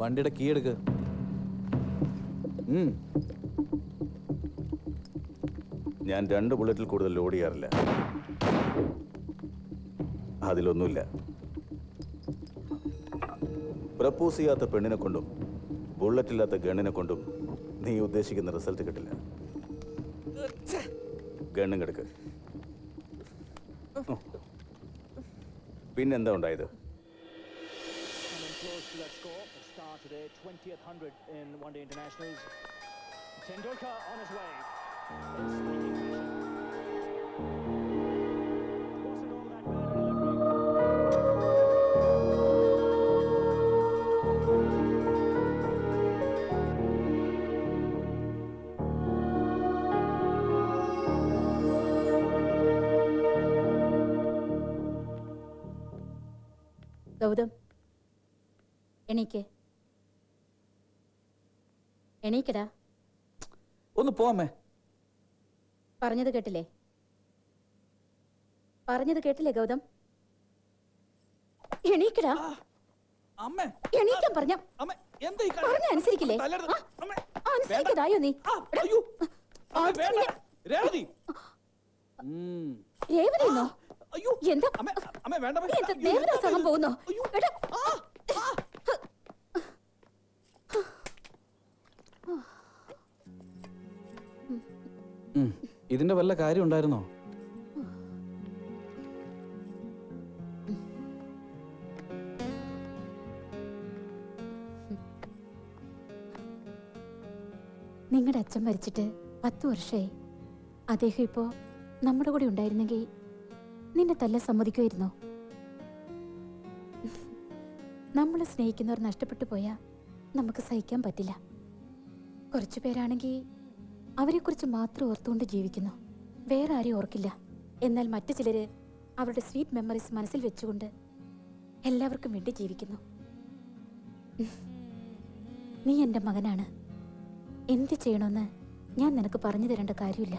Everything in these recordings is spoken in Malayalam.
വണ്ടിയുടെ കീ എടുക്ക് ഉം. ഞാൻ രണ്ട് ബുള്ളറ്റിൽ കൂടുതൽ ലോഡ് ചെയ്യാറില്ല അതിലൊന്നുമില്ല പ്രപ്പോസ് ചെയ്യാത്ത പെണ്ണിനെ കൊണ്ടും ബുള്ളറ്റില്ലാത്ത ഗണ്ണിനെ കൊണ്ടും നീ ഉദ്ദേശിക്കുന്ന റിസൾട്ട് കിട്ടില്ല ഗണ്ണും കിടക്ക് പിന്നെന്താ ഉണ്ടായത് coming close to that score. The star today, 20th 100 in one day internationals. Tendulkar on his way. In striking fashion. Wasn't all that bad a delivery. Gautam എണീക്ക് എണീക്കടാ ഒന്ന് പോമ്മേ പറഞ്ഞത് കേട്ടില്ലേ പറഞ്ഞത് കേട്ടില്ലേ ഗൗതം എണീക്കടാ അമ്മേ എണീക്കാൻ പറഞ്ഞ അമ്മേ എന്താ ഈ പറഞ്ഞ അനുസരിക്കില്ലേ തല്ലരുത്. ആ? അമ്മേ. ആ, അനുസരിക്കതായോ നീ ആ, അയ്യോ. അമ്മേ, ആ, വേണ്ട. നിന്നെ- രേവതി ഉം. രേവതി എന്നോ അയ്യോ എന്താ അമ്മേ അമ്മേ വേണ്ട നീ എന്താ ദേവദാസാകാൻ പോകുന്നോ അയ്യോ. എടാ, ഉം. ഇതിന്റെ വല്ല കാര്യം ഉണ്ടായിരുന്നോ നിങ്ങളുടെ അച്ഛൻ മരിച്ചിട്ട് പത്ത് വർഷമായി അദ്ദേഹം ഇപ്പോ നമ്മുടെ കൂടെ ഉണ്ടായിരുന്നെങ്കിൽ നിന്നെ തല്ല സമ്മതിക്കുമായിരുന്നോ നമ്മളെ സ്നേഹിക്കുന്നവർ നഷ്ടപ്പെട്ടു പോയാൽ നമുക്ക് സഹിക്കാൻ പറ്റില്ല കുറച്ചു പേരാണെങ്കിൽ അവരെക്കുറിച്ച് മാത്രം ഓർത്തുകൊണ്ട് ജീവിക്കുന്നു വേറെ ആരെയും ഓർക്കില്ല എന്നാൽ മറ്റു ചിലര് അവരുടെ സ്വീറ്റ് മെമ്മറീസ് മനസ്സിൽ വെച്ചുകൊണ്ട് എല്ലാവർക്കും വേണ്ടി ജീവിക്കുന്നു നീ എൻ്റെ മകനാണ് എന്ത് ചെയ്യണമെന്ന് ഞാൻ നിനക്ക് പറഞ്ഞു തരേണ്ട കാര്യമില്ല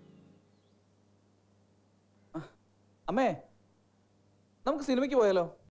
അമ്മേ നമുക്ക് സിനിമയ്ക്ക് പോയാലോ